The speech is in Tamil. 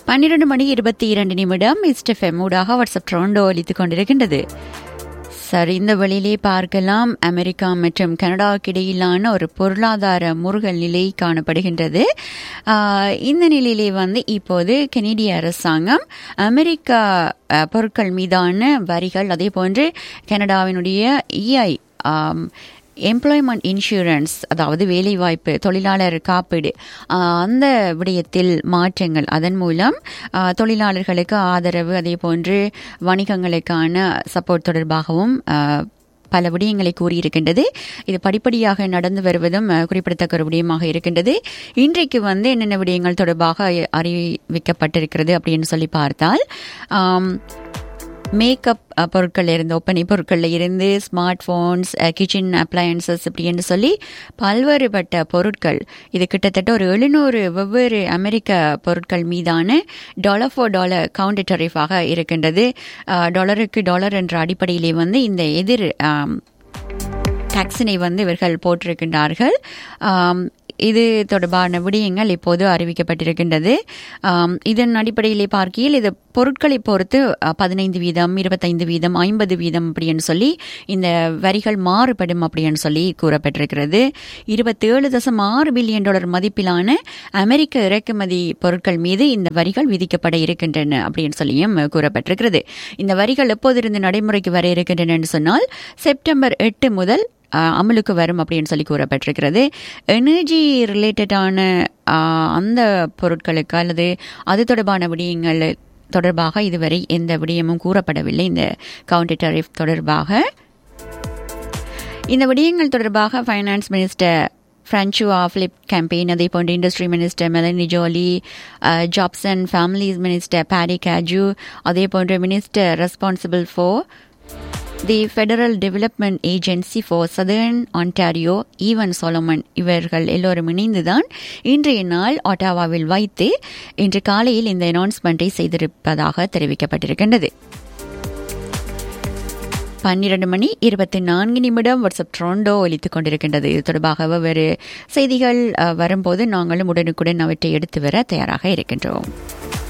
பன்னிரண்டு மணி இருபத்தி இரண்டு நிமிடம் இஸ்டெஃப்எம் ஊடாக வாட்ஸ்அப் ட்ரோண்டோ ஒலித்துக் கொண்டிருக்கின்றது சரி இந்த வழியிலே பார்க்கலாம் அமெரிக்கா மற்றும் கனடாவுக்கு இடையிலான ஒரு பொருளாதார முருகல் நிலை காணப்படுகின்றது ஆஹ் இந்த நிலையிலே வந்து இப்போது கெனடிய அரசாங்கம் அமெரிக்கா அஹ், பொருட்கள் மீதான வரிகள் அதே போன்று கனடாவினுடைய இஐ எம்ப்ளாய்மெண்ட் இன்சூரன்ஸ் அதாவது வேலைவாய்ப்பு தொழிலாளர் காப்பீடு ஆஹ் அந்த விடயத்தில் மாற்றங்கள் அதன் மூலம் ஆஹ் தொழிலாளர்களுக்கு ஆதரவு அதே போன்று வணிகங்களுக்கான சப்போர்ட் தொடர்பாகவும் ஆஹ் பல விடயங்களை கூறியிருக்கின்றது இது படிப்படியாக நடந்து வருவதும் அஹ், குறிப்பிடத்தக்க ஒரு விடயமாக இருக்கின்றது இன்றைக்கு வந்து என்னென்ன விடயங்கள் தொடர்பாக அறிவிக்கப்பட்டிருக்கிறது அப்படின்னு சொல்லி பார்த்தால் ஆம், மேக்கப் அஹ், பொருட்கள்ல இருந்து ஒப்பனை பொருட்கள்ல இருந்து ஸ்மார்ட் போன்ஸ் கிச்சன் அப்ளையன்சஸ் இப்படின்னு சொல்லி பல்வேறுபட்ட பொருட்கள் இது கிட்டத்தட்ட ஒரு எழுநூறு வெவ்வேறு அமெரிக்க பொருட்கள் மீதான டாலர் ஃபார் டாலர் கவுண்டர் டரிஃபாக இருக்கின்றது அஹ், டாலருக்கு டாலர் என்ற அடிப்படையிலே வந்து இந்த எதிர் ஆம், டாக்ஸினை வந்து இவர்கள் போட்டிருக்கின்றார்கள் ஆம், இது தொடர்பான விடயங்கள் இப்போது அறிவிக்கப்பட்டிருக்கின்றது ஆம், இதன் அடிப்படையிலே பார்க்கையில் இது பொருட்களை பொறுத்து அஹ், பதினைந்து வீதம் இருபத்தைந்து வீதம் ஐம்பது வீதம் அப்படின்னு சொல்லி இந்த வரிகள் மாறுபடும் அப்படின்னு சொல்லி கூறப்பட்டிருக்கிறது இருபத்தேழு தசம் ஆறு பில்லியன் டாலர் மதிப்பிலான அமெரிக்க இறக்குமதி பொருட்கள் மீது இந்த வரிகள் விதிக்கப்பட இருக்கின்றன அப்படின்னு சொல்லியும் கூறப்பட்டிருக்கிறது இந்த வரிகள் எப்போதிருந்து நடைமுறைக்கு வர இருக்கின்றன என்று சொன்னால் செப்டம்பர் எட்டு முதல் ஆஹ், அமலுக்கு வரும் அப்படின்னு சொல்லி கூறப்பட்டிருக்கிறது எனர்ஜி ரிலேட்டடான அந்த பொருட்களுக்கு அல்லது அது தொடர்பான விடயங்கள் தொடர்பாக இதுவரை எந்த விடயமும் கூறப்படவில்லை இந்த கவுண்டர் டரிஃப் தொடர்பாக இந்த விடயங்கள் தொடர்பாக finance minister François Philippe Champagne அதே போன்று industry minister Melanie Joly jobs and families minister Patty காஜு அதே போன்ற minister responsible for the federal development agency for southern Ontario Evan Solomon இவர்கள் எல்லோரும் இணைந்துதான் இன்றைய நாள் ஒட்டாவாவில் வைத்து இன்று காலையில் இந்த அனௌன்ஸ்மெண்ட்டை செய்திருப்பதாக தெரிவிக்கப்பட்டிருக்கின்றது பன்னிரண்டு மணி இருபத்தி நான்கு நிமிடம் வாட்ஸ்அப் ட்ரோண்டோ ஒலித்துக் கொண்டிருக்கின்றது இது தொடர்பாக வெவ்வேறு செய்திகள் அஹ், வரும்போது நாங்களும் உடனுக்குடன் அவற்றை எடுத்து வர தயாராக இருக்கின்றோம்